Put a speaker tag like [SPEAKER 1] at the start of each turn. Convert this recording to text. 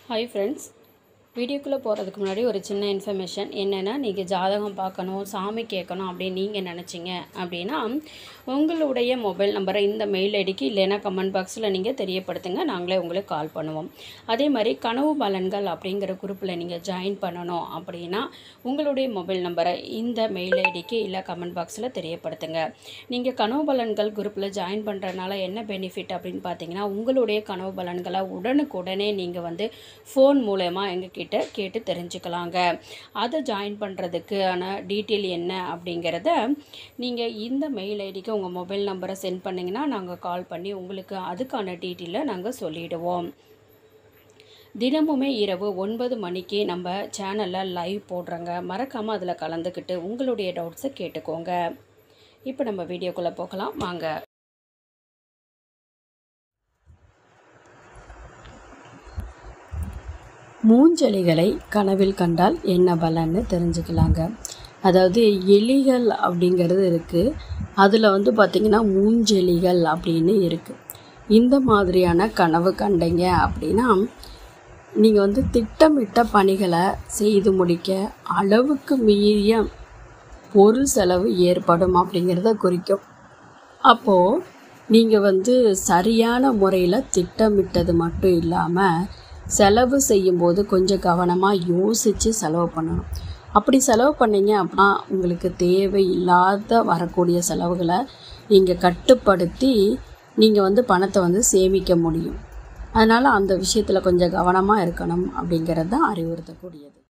[SPEAKER 1] hi friends வீடியோக்குள்ளே போகிறதுக்கு முன்னாடி ஒரு சின்ன இன்ஃபர்மேஷன் என்னென்னா நீங்கள் ஜாதகம் பார்க்கணும் சாமி கேட்கணும் அப்படின்னு நீங்கள் நினச்சிங்க அப்படின்னா உங்களுடைய மொபைல் நம்பரை இந்த மெயில் ஐடிக்கு இல்லைன்னா கமெண்ட் பாக்ஸில் நீங்கள் தெரியப்படுத்துங்க நாங்களே உங்களுக்கு கால் பண்ணுவோம் அதே மாதிரி கனவு பலன்கள் அப்படிங்கிற குரூப்பில் நீங்கள் ஜாயின் பண்ணணும் அப்படின்னா உங்களுடைய மொபைல் நம்பரை இந்த மெயில் ஐடிக்கு இல்லை கமெண்ட் பாக்ஸில் தெரியப்படுத்துங்க நீங்கள் கனவு பலன்கள் குரூப்பில் ஜாயின் பண்ணுறதுனால என்ன பெனிஃபிட் அப்படின்னு பார்த்தீங்கன்னா உங்களுடைய கனவு பலன்களை உடனுக்குடனே நீங்கள் வந்து ஃபோன் மூலயமா எங்ககிட்ட கேட்டு தெரிஞ்சுக்கலாங்க அதை ஜாயின் பண்ணுறதுக்கான டீட்டெயில் என்ன அப்படிங்கிறத நீங்கள் இந்த மெயில் ஐடிக்கு உங்கள் மொபைல் நம்பரை சென்ட் பண்ணிங்கன்னா நாங்கள் கால் பண்ணி உங்களுக்கு அதுக்கான டீட்டெயிலை நாங்கள் சொல்லிடுவோம் தினமுமே இரவு ஒன்பது மணிக்கு நம்ம சேனலில் லைவ் போடுறோங்க மறக்காமல் அதில் கலந்துக்கிட்டு உங்களுடைய டவுட்ஸை கேட்டுக்கோங்க இப்போ நம்ம வீடியோக்குள்ளே போகலாம் வாங்க மூஞ்செலிகளை கனவில் கண்டால் என்ன பலன்னு தெரிஞ்சுக்கலாங்க அதாவது எலிகள் அப்படிங்கிறது இருக்குது அதில் வந்து பார்த்திங்கன்னா மூஞ்செலிகள் அப்படின்னு இருக்குது இந்த மாதிரியான கனவு கண்டீங்க அப்படின்னா நீங்கள் வந்து திட்டமிட்ட பணிகளை செய்து முடிக்க அளவுக்கு மீறிய பொருள் செலவு ஏற்படும் அப்படிங்கிறத குறிக்கும் அப்போது நீங்கள் வந்து சரியான முறையில் திட்டமிட்டது மட்டும் இல்லாமல் செலவு செய்யும்போது கொஞ்சம் கவனமாக யோசித்து செலவு பண்ணணும் அப்படி செலவு பண்ணீங்க அப்படின்னா உங்களுக்கு தேவையில்லாத வரக்கூடிய செலவுகளை நீங்கள் கட்டுப்படுத்தி நீங்கள் வந்து பணத்தை வந்து சேமிக்க முடியும் அதனால் அந்த விஷயத்தில் கொஞ்சம் கவனமாக இருக்கணும் அப்படிங்கிறது தான் அறிவுறுத்தக்கூடியது